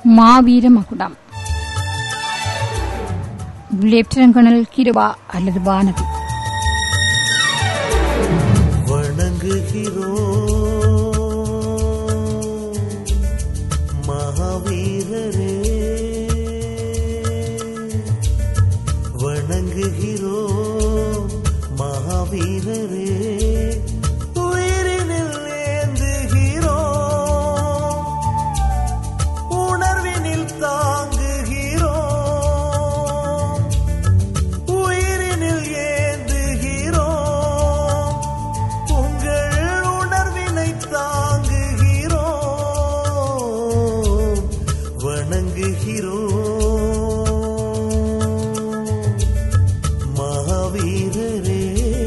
மாவீர மகுடம் lieutenant colonel Kripa அல்லது வானதி வணங்குகிறோம் மகாவீரரே வணங்குகிறோம் மகாவீரரே உயிரினில் ஏந்துகிறோம் உணர்வினில் தாங்குகிறோம் உயிரினில் ஏந்துகிறோம் உங்கள் உணர்வினை தாங்குகிறோம் வணங்குகிறோம் மகாவீரரே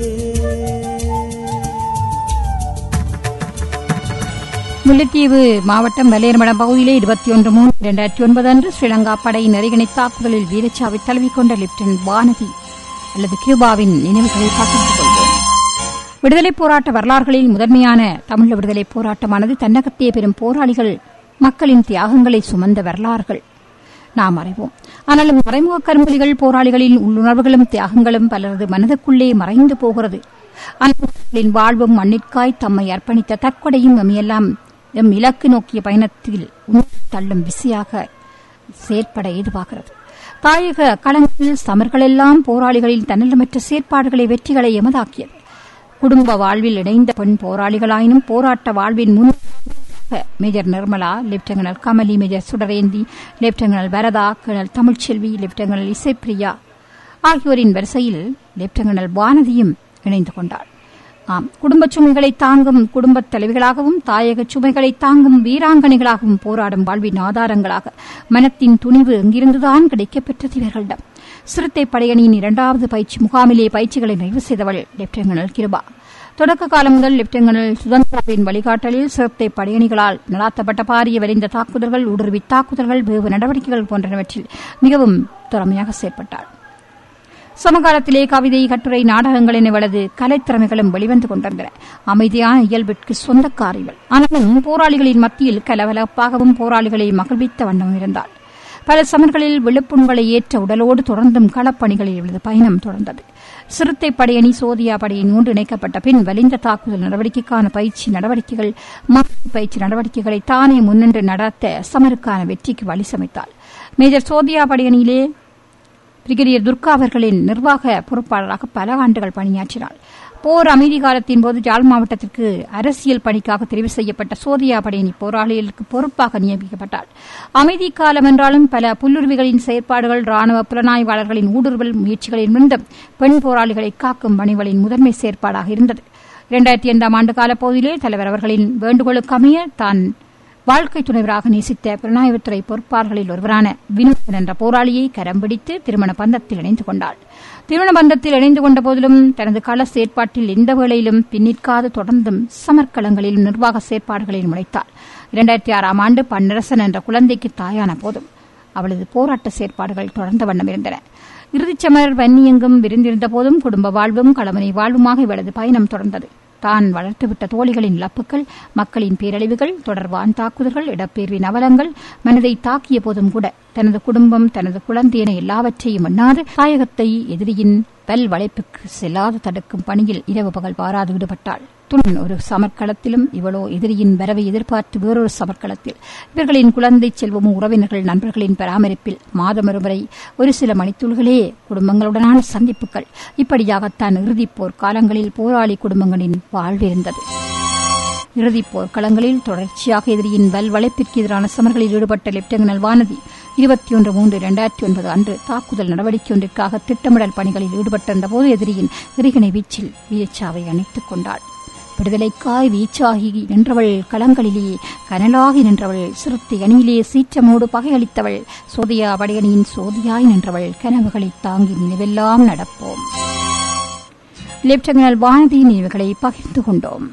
முல்லைத்தீவு மாவட்டம் வெள்ளையர்மடம் பகுதியிலே இருபத்தி ஒன்று மூணு இரண்டாயிரத்தி ஒன்பது அன்று ஸ்ரீலங்கா படையின் நெருகிணை தாக்குதலில் வீரச்சாவை தழுவிக்கொண்ட லெப்டினன்ட் வானதி அல்லது கியூபாவின் நினைவுகளை பகிர்ந்து கொள்வோம் விடுதலைப் போராட்ட வரலாறுகளில் முதன்மையான தமிழ் விடுதலைப் போராட்டமானது தன்னகத்தே பெறும் போராளிகள் மக்களின் தியாகங்களை சுமந்த வரலாறுகள் நாம் அறிவோம் ஆனாலும் மறைமுக கரும்புலிகள் போராளிகளின் உள்ளுணர்வுகளும் தியாகங்களும் பலரது மனதுக்குள்ளே மறைந்து போகிறது அன்பர்களின் வாழ்வும் மண்ணிற்காய் தம்மை அர்ப்பணித்த தற்கொடையும் எம்மையெல்லாம் எம் இலக்கு நோக்கிய பயணத்தில் உந்தி தள்ளும் விசையாக செயற்பட ஏதுவாகிறது தாயக களங்களில் சமர்களெல்லாம் போராளிகளின் தன்னலமற்ற செயற்பாடுகளை வெற்றிகளை எமதாக்கியது குடும்ப வாழ்வில் இணைந்த பெண் போராளிகளாயினும் போராட்ட வாழ்வின் முன் major Nirmala lieutenant Kamali major Sudarenthi lieutenant Varatha colonel Tamilselvi லெப்டினல் Isaipriya ஆகியோரின் வரிசையில் லெப்டினல் வானதியும் இணைந்து கொண்டாள் ஆம் குடும்பச் சுமைகளை தாங்கும் குடும்பத் தலைவிகளாகவும் தாயக சுமைகளை தாங்கும் வீராங்கனைகளாகவும் போராடும் வாழ்வின் ஆதாரங்களாக மனத்தின் துணிவு எங்கிருந்துதான் கிடைக்கப்பெற்றது இவர்களிடம் சிறுத்தை படையணியின் இரண்டாவது பயிற்சி முகாமிலே பயிற்சிகளை நிறைவு செய்தவள் லெப்டினல் கிருபா தொடக்க காலம் முதல் லெப்டினல் சுதந்திராவின் வழிகாட்டலில் சிறுத்தை படையணிகளால் நடாத்தப்பட்ட பாரிய வலிந்த தாக்குதல்கள் ஊடுருவி தாக்குதல்கள் வேவு நடவடிக்கைகள் போன்றவற்றில் மிகவும் திறமையாக செயற்பட்டாள் சமகாலத்திலே கவிதை கட்டுரை நாடகங்கள் என வலது கலைத்திறமைகளும் வெளிவந்து கொண்டிருந்தன அமைதியான இயல்பிற்கு சொந்தக்காரிகள் ஆனாலும் போராளிகளின் மத்தியில் கலவலப்பாகவும் போராளிகளை மகிழ்வித்த வண்ணம் இருந்தாள் பல சமர்களில் விழுப்புண்களை ஏற்ற உடலோடு தொடர்ந்தும் களப்பணிகளில் இவளது பயணம் தொடர்ந்தது சிறுத்தை படையணி சோதியா படையின் மூன்று இணைக்கப்பட்ட பின் வலிந்த தாக்குதல் நடவடிக்கைக்கான பயிற்சி நடவடிக்கைகள் மக்கள் பயிற்சி நடவடிக்கைகளை தானே முன்னின்று நடத்த சமருக்கான வெற்றிக்கு வழி சமைத்தாள் மேஜர் சோதியா படையணியிலே பிரிகேடியர் துர்கா அவர்களின் நிர்வாக பொறுப்பாளராக பல ஆண்டுகள் பணியாற்றினார் போர் அமைதி காலத்தின் போது ஜாழ் மாவட்டத்திற்கு அரசியல் பணிக்காக தெரிவு செய்யப்பட்ட சோதியா படையணி போராளிகளுக்கு பொறுப்பாக நியமிக்கப்பட்டார் அமைதி காலம் என்றாலும் பல புல்லுருவிகளின் செயற்பாடுகள் ராணுவ புலனாய்வாளர்களின் ஊடுருவல் முயற்சிகளின் இருந்தும் பெண் போராளிகளை காக்கும் பணிகளின் முதன்மை செயற்பாடாக இருந்தது இரண்டாயிரத்தி ஐந்தாம் ஆண்டு காலப்பகுதியிலே தலைவர் அவர்களின் வேண்டுகோளுக்கு அமைய தான் வாழ்க்கை துணைவராக நேசித்த புலனாய்வுத்துறை பொறுப்பாளர்களில் ஒருவரான வினோதன் என்ற போராளியை கரம் பிடித்து திருமண பந்தத்தில் இணைந்து கொண்டாள் திருமண பந்தத்தில் இணைந்து கொண்ட போதிலும் தனது கள செயற்பாட்டில் எந்த வேளையிலும் பின்னிற்காது தொடர்ந்தும் சமர்க்களங்களிலும் நிர்வாக செயற்பாடுகளில் முளைத்தாள் இரண்டாயிரத்தி ஆறாம் ஆண்டு பன்னரசன் என்ற குழந்தைக்கு தாயான போதும் அவளது போராட்ட செயற்பாடுகள் தொடர்ந்த வண்ணம் இருந்தன இறுதிச்சமர் வன்னியெங்கும் விருந்திருந்த போதும் குடும்ப வாழ்வும் களமனை வாழ்வுமாக இவளது பயணம் தொடர்ந்தது தான் வளர்த்துவிட்ட தோழிகளின் இழப்புகள் மக்களின் பேரழிவுகள் தொடர்பான தாக்குதல்கள் இடப்பெயர்வின் அவலங்கள் மனதை தாக்கிய போதும் கூட தனது குடும்பம் தனது குழந்தை என எல்லாவற்றையும் எண்ணாது தாயகத்தை எதிரியின் பல் வளைப்புக்கு செல்லாது தடுக்கும் பணியில் இரவு பகல் பாராது ஈடுபட்டாள் துணன் ஒரு சமர்க்களத்திலும் இவளோ எதிரியின் வரவை எதிர்பார்த்து வேறொரு சமர்க்களத்தில் இவர்களின் குழந்தை செல்வமும் உறவினர்கள் நண்பர்களின் பராமரிப்பில் மாதமொரு முறை ஒரு சில மணித்துள்களே குடும்பங்களுடனான சந்திப்புகள் இப்படியாகத்தான் இறுதிப் போர் காலங்களில் போராளி குடும்பங்களின் வாழ்விருந்தது இறுதிப் போர்க்களங்களில் தொடர்ச்சியாக எதிரியின் வல் வளைப்பிற்கு எதிரான சமர்களில் ஈடுபட்ட லெப்டினல் வானதி இருபத்தி ஒன்று மூன்று இரண்டாயிரத்தி ஒன்பது அன்று தாக்குதல் நடவடிக்கை ஒன்றிற்காக திட்டமிடல் பணிகளில் ஈடுபட்டிருந்த போது எதிரியின் எரிகணை வீச்சில் வீரச்சாவை அணைத்துக் கொண்டாள் விடுதலைக்காய் வீச்சாகி நின்றவள் களங்களிலேயே கனலாகி நின்றவள் சிறுத்தை அணியிலே சீற்றமோடு பகையளித்தவள் சோதியா படையணியின் சோதியாய் நின்றவள் கனவுகளை தாங்கி நினைவெல்லாம் நடப்போம் லெப்டினல் வானதி நினைவுகளை பகிர்ந்து கொண்டோம்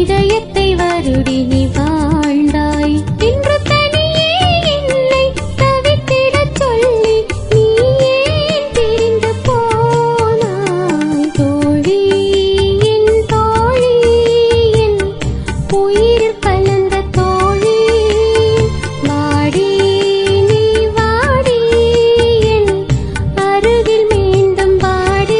இதயத்தை வருடி நீ வாழ்ந்தாய் இன்று தனியே என்னை தவித்திடச் சொல்லி நீ ஏன் பிரிந்து போனாய் தோழி என் தோழி என் உயிரில் கலந்த தோழி வாடி நீ வாடி என் அருகில் மீண்டும் வாடி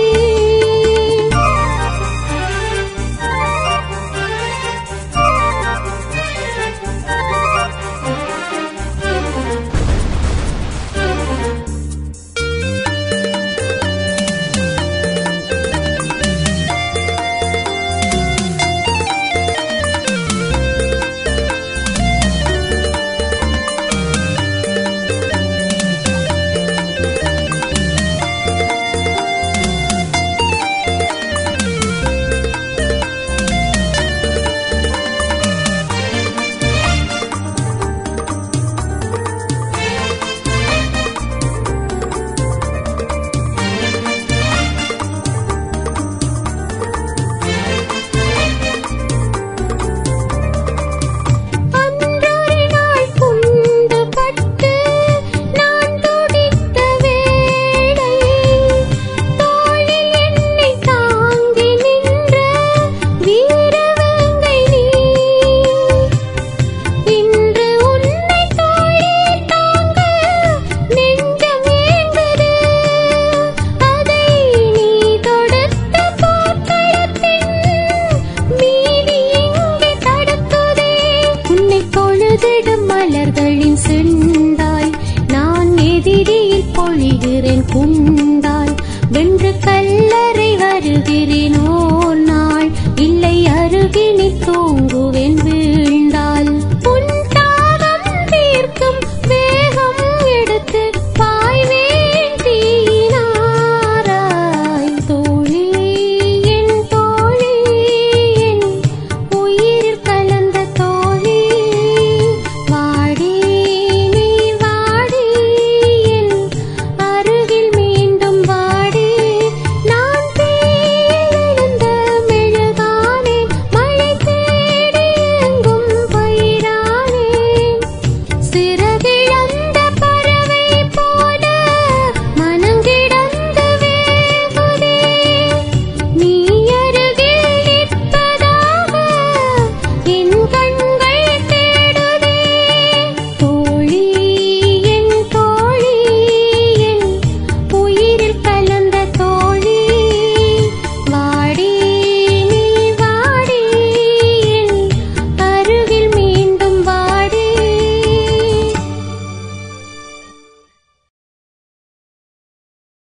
அன்றொரு நாள் குண்டுபட்டு நான் துடித்த வேளை தோளில் என்னை தாங்கி நின்ற வீரவேங்கை நீ இன்று உன்னை தோளில் தாங்க நெஞ்சம் ஏங்குது அதை நீ தொடுத்த போர்க்களத்தின் மீதி எங்கே தடுக்குதே உன்னை தொழுதிடும் மலர்களின் செந்தாய் நான் எதிரியில் பொழிகிறேன் குந்தாய் வென்று கல்லறை வருகிறேன் ஓர் நாள் இல்லை அருகினில் தூங்குவேன் வீடு